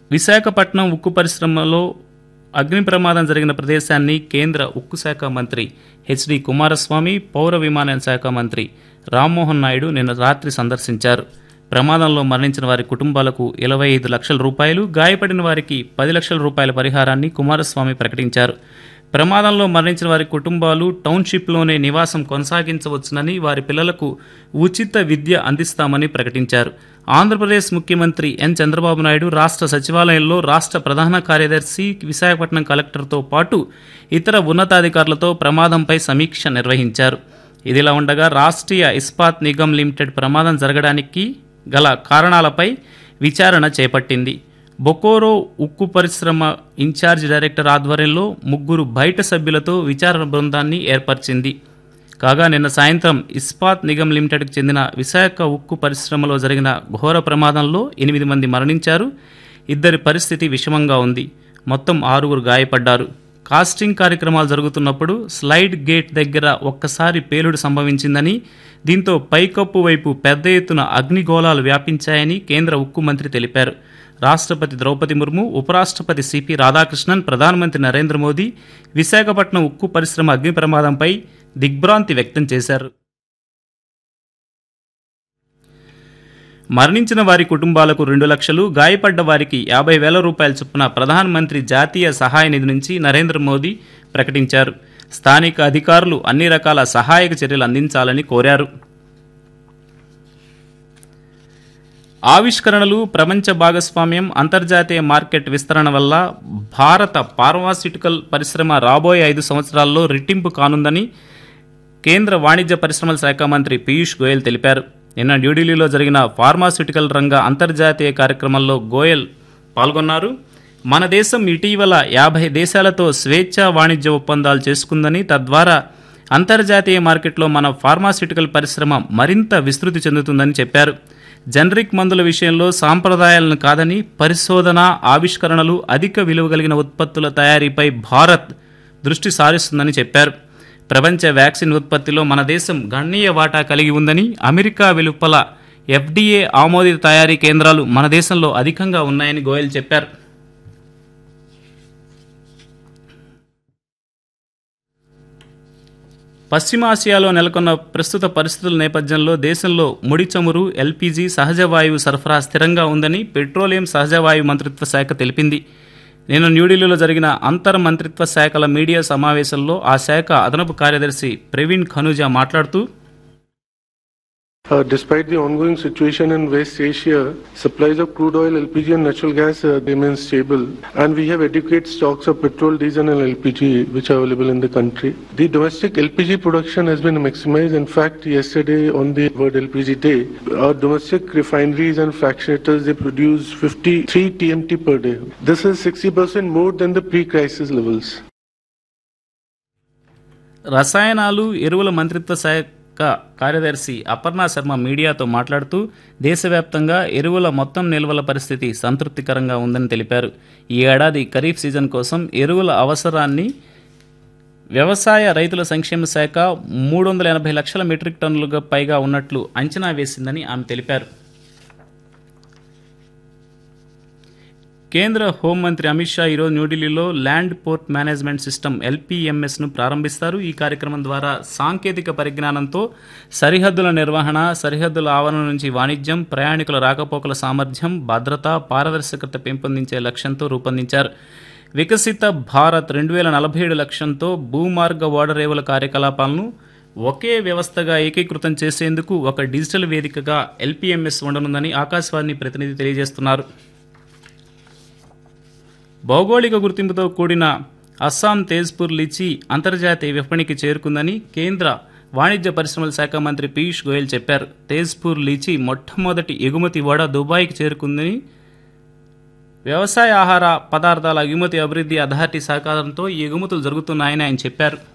విశాఖపట్నం ఉక్కు పరిశ్రమలో అగ్ని ప్రమాదం జరిగిన ప్రదేశాన్ని కేంద్ర ఉక్కు శాఖ మంత్రి హెచ్డి కుమారస్వామి పౌర విమానయాన శాఖ మంత్రి రామ్మోహన్ నాయుడు నిన్న రాత్రి సందర్శించారు ప్రమాదంలో మరణించిన వారి కుటుంబాలకు ఇరవై ఐదు లక్షల రూపాయలు గాయపడిన వారికి పది లక్షల రూపాయల పరిహారాన్ని కుమారస్వామి ప్రకటించారు ప్రమాదంలో మరణించిన వారి కుటుంబాలు టౌన్షిప్లోనే నివాసం కొనసాగించవచ్చునని వారి పిల్లలకు ఉచిత విద్య అందిస్తామని ప్రకటించారు ఆంధ్రప్రదేశ్ ముఖ్యమంత్రి ఎన్ చంద్రబాబు నాయుడు రాష్ట్ర సచివాలయంలో రాష్ట్ర ప్రధాన కార్యదర్శి విశాఖపట్నం కలెక్టర్తో పాటు ఇతర ఉన్నతాధికారులతో ప్రమాదంపై సమీక్ష నిర్వహించారు ఇదిలా ఉండగా రాష్ట్రీయ ఇస్పాత్ నిగమ్ లిమిటెడ్ ప్రమాదం జరగడానికి గల కారణాలపై విచారణ చేపట్టింది బొకోరో ఉక్కు పరిశ్రమ ఇన్ఛార్జ్ డైరెక్టర్ ఆధ్వర్యంలో ముగ్గురు బయట సభ్యులతో విచారణ బృందాన్ని ఏర్పరిచింది కాగా నిన్న సాయంత్రం ఇస్పాత్ నిగమ్ లిమిటెడ్కు చెందిన విశాఖ ఉక్కు పరిశ్రమలో జరిగిన ఘోర ప్రమాదంలో ఎనిమిది మంది మరణించారు ఇద్దరి పరిస్థితి విషమంగా ఉంది మొత్తం ఆరుగురు గాయపడ్డారు కాస్టింగ్ కార్యక్రమాలు జరుగుతున్నప్పుడు స్లైడ్ గేట్ దగ్గర ఒక్కసారి పేలుడు సంభవించిందని దీంతో పైకప్పు వైపు పెద్ద ఎత్తున అగ్నిగోళాలు వ్యాపించాయని కేంద్ర ఉక్కు మంత్రి తెలిపారు రాష్ట్రపతి ద్రౌపది ముర్ము ఉపరాష్ట్రపతి సిపి రాధాకృష్ణన్ ప్రధానమంత్రి నరేంద్ర మోదీ విశాఖపట్నం ఉక్కు పరిశ్రమ అగ్ని ప్రమాదంపై దిగ్భ్రాంతి వ్యక్తం చేశారు మరణించిన వారి కుటుంబాలకు రెండు లక్షలు గాయపడ్డ వారికి యాభై వేల రూపాయల చొప్పున ప్రధానమంత్రి జాతీయ సహాయ నిధి నుంచి నరేంద్ర మోదీ ప్రకటించారు స్థానిక అధికారులు అన్ని రకాల సహాయక చర్యలు అందించాలని కోరారు ఆవిష్కరణలు ప్రపంచ భాగస్వామ్యం అంతర్జాతీయ మార్కెట్ విస్తరణ వల్ల భారత ఫార్మాస్యూటికల్ పరిశ్రమ రాబోయే ఐదు సంవత్సరాల్లో రెట్టింపు కానుందని కేంద్ర వాణిజ్య పరిశ్రమల శాఖ మంత్రి పీయూష్ గోయల్ తెలిపారు నిన్న న్యూఢిల్లీలో జరిగిన ఫార్మాస్యూటికల్ రంగ అంతర్జాతీయ కార్యక్రమంలో గోయల్ పాల్గొన్నారు మన దేశం ఇటీవల యాభై దేశాలతో స్వేచ్ఛా వాణిజ్య ఒప్పందాలు చేసుకుందని తద్వారా అంతర్జాతీయ మార్కెట్లో మన ఫార్మాస్యూటికల్ పరిశ్రమ మరింత విస్తృతి చెందుతుందని చెప్పారు జనరిక్ మందుల విషయంలో సాంప్రదాయాలను కాదని పరిశోధన ఆవిష్కరణలు అధిక విలువ కలిగిన ఉత్పత్తుల తయారీపై భారత్ దృష్టి సారిస్తుందని చెప్పారు ప్రపంచ వ్యాక్సిన్ ఉత్పత్తిలో మన దేశం గణనీయ వాటా కలిగి ఉందని అమెరికా వెలుపల ఎఫ్డీఏ ఆమోదిత తయారీ కేంద్రాలు మన దేశంలో అధికంగా ఉన్నాయని గోయల్ చెప్పారు పశ్చిమాసియాలో నెలకొన్న ప్రస్తుత పరిస్థితుల నేపథ్యంలో దేశంలో ముడి చమురు ఎల్పీజీ సహజ వాయువు సరఫరా స్థిరంగా ఉందని పెట్రోలియం సహజ వాయువు మంత్రిత్వ శాఖ తెలిపింది నిన్న న్యూఢిల్లీలో జరిగిన అంతర్ మంత్రిత్వ శాఖల మీడియా సమావేశంలో ఆ శాఖ అదనపు కార్యదర్శి ప్రవీణ్ ఖనుజా మాట్లాడుతూ Uh, despite the ongoing situation in West Asia, supplies of crude oil, LPG and natural gas uh, remain stable and we have adequate stocks of petrol, diesel and LPG which are available in the country. The domestic LPG production has been maximized. In fact, yesterday on the World LPG Day, our domestic refineries and fractionators, they produce 53 TMT per day. This is 60% more than the pre-crisis levels. రసాయనాలు ఎరువుల మంత్రిత్వ శాఖ కార్యదర్శి అపర్ణ శర్మ మీడియాతో మాట్లాడుతూ దేశవ్యాప్తంగా ఎరువుల మొత్తం నిల్వల పరిస్థితి సంతృప్తికరంగా ఉందని తెలిపారు ఈ ఏడాది ఖరీఫ్ సీజన్ కోసం ఎరువుల అవసరాన్ని వ్యవసాయ రైతుల సంక్షేమ శాఖ మూడు వందల ఎనభై లక్షల మెట్రిక్ టన్నులుగా పైగా ఉన్నట్లు అంచనా వేసిందని ఆమె తెలిపారు కేంద్ర హోంమంత్రి అమిత్ షా ఈరోజు న్యూఢిల్లీలో ల్యాండ్ పోర్ట్ మేనేజ్మెంట్ సిస్టమ్ ఎల్పీఎంఎస్ను ప్రారంభిస్తారు ఈ కార్యక్రమం ద్వారా సాంకేతిక పరిజ్ఞానంతో సరిహద్దుల నిర్వహణ సరిహద్దుల ఆవరణ నుంచి వాణిజ్యం ప్రయాణికుల రాకపోకల సామర్థ్యం భద్రత పారదర్శకత పెంపొందించే లక్ష్యంతో రూపొందించారు వికసిత భారత్ రెండు వేల నలభై ఏడు లక్ష్యంతో భూమార్గ ఓడరేవుల కార్యకలాపాలను ఒకే వ్యవస్థగా ఏకీకృతం చేసేందుకు ఒక డిజిటల్ వేదికగా ఎల్పీఎంఎస్ ఉండనుందని ఆకాశవాణి ప్రతినిధి తెలియజేస్తున్నారు భౌగోళిక గుర్తింపుతో కూడిన అస్సాం తేజ్పూర్ లిచి అంతర్జాతీయ విపణికి చేరుకుందని కేంద్ర వాణిజ్య పరిశ్రమల శాఖ మంత్రి పీయూష్ గోయల్ చెప్పారు తేజ్పూర్ లిచి మొట్టమొదటి ఎగుమతి వడ దుబాయ్కి చేరుకుందని వ్యవసాయ ఆహార పదార్థాల ఎగుమతి అభివృద్ధి అథారిటీ సహకారంతో ఈ ఎగుమతులు జరుగుతున్నాయని ఆయన చెప్పారు